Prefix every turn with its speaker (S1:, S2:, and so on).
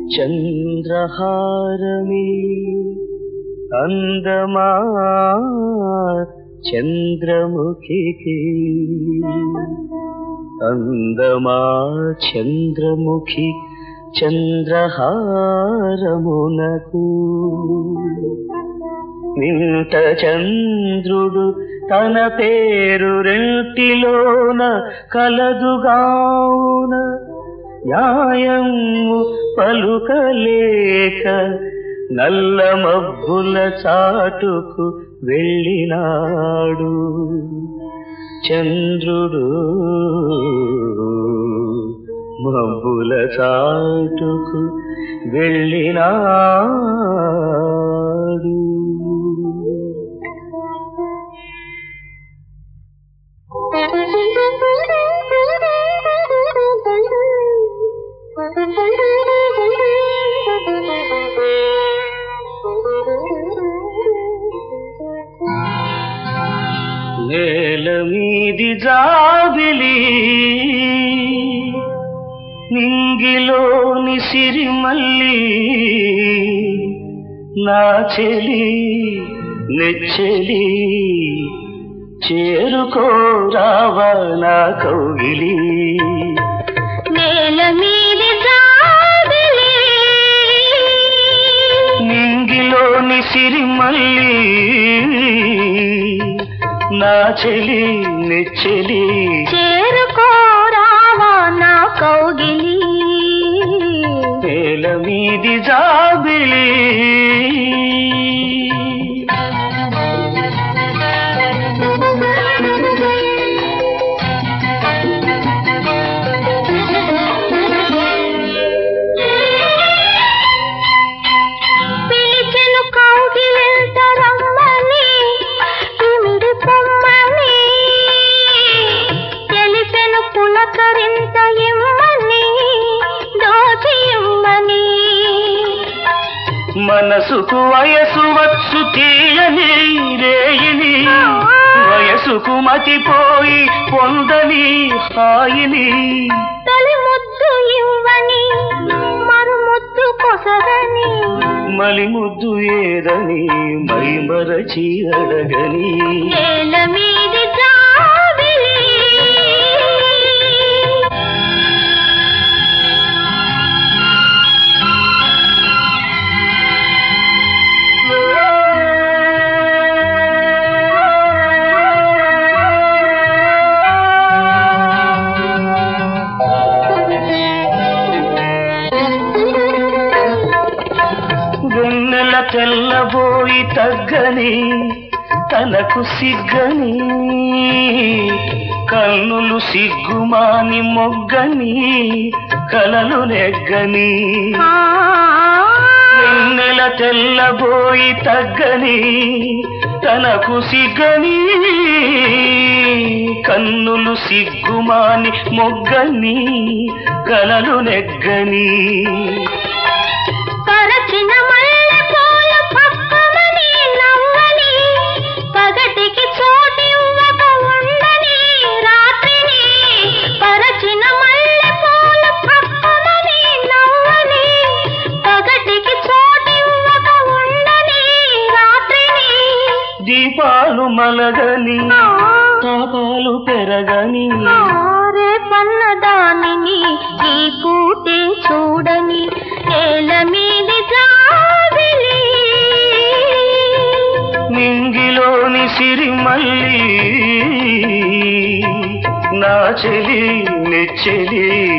S1: చంద్రహారమే అందమా చంద్రముఖికి అందమా చంద్రముఖి చంద్రహారమునకు నింత చంద్రుడు తన పేరు రెంటిలోన కలదుగావున న్యాయము పలుకలేక నల్ల మబ్బుల చాటుకు వెళ్ళినాడు చంద్రుడు మబ్బుల చాటుకు వెళ్ళినాడు నేల మీది జాబిలి నింగిలోని సిరిమల్లి నా చెలి నెచ్చెలి చేరుకోరావా నా కౌగిలి
S2: నేల మీది జాబిలి
S1: నింగిలోని సిరిమల్లి నా చెలి నెచ్చెలి
S2: చేరుకోరావా నా కౌగిలి
S1: నేల మీది జాబిలి
S2: పిలిచెను కౌగిలింత రమ్మని ఇమిడి పొమ్మని తెలిపెను పులకరింత ఇమ్మని దోచి ఇమ్మని
S1: మనసుకు వయసు వచ్చు తీయని రేయిని వయసుకు మతిపోయి పొందని హాయిని
S2: తొలి ముద్దు ఇవ్వని మరు ముద్దు కొసగని
S1: మలి ముద్దు ఏదని మై మరచి అడగని
S2: నేల మీది జాబిలి
S1: వెన్నెల తెల్లబోయి తగ్గని తనకు సిగ్గని కన్నులు సిగ్గుమాని మొగ్గని కలలు నెగ్గని
S2: ఆ
S1: వెన్నెల తెల్లబోయి తగ్గని తనకు సిగ్గని కన్నులు సిగ్గుమాని మొగ్గని కలలు నెగ్గని
S2: పరచిన మల్లె పూలు పక్కమని నవ్వని పగటికి చోటివ్వక ఉండని రాత్రిని పరచిన మల్లె పూలు పక్కమని నవ్వని పగటికి చోటివ్వక ఉండని రాత్రిని
S1: దీపాలు మలగని తాపాలు పెరగని
S2: రే పన్న దానిని ఈ పూటే చూడని నేల మీది జాబిలి
S1: నింగిలోని సిరిమల్లి నా చెలి నెచ్చెలి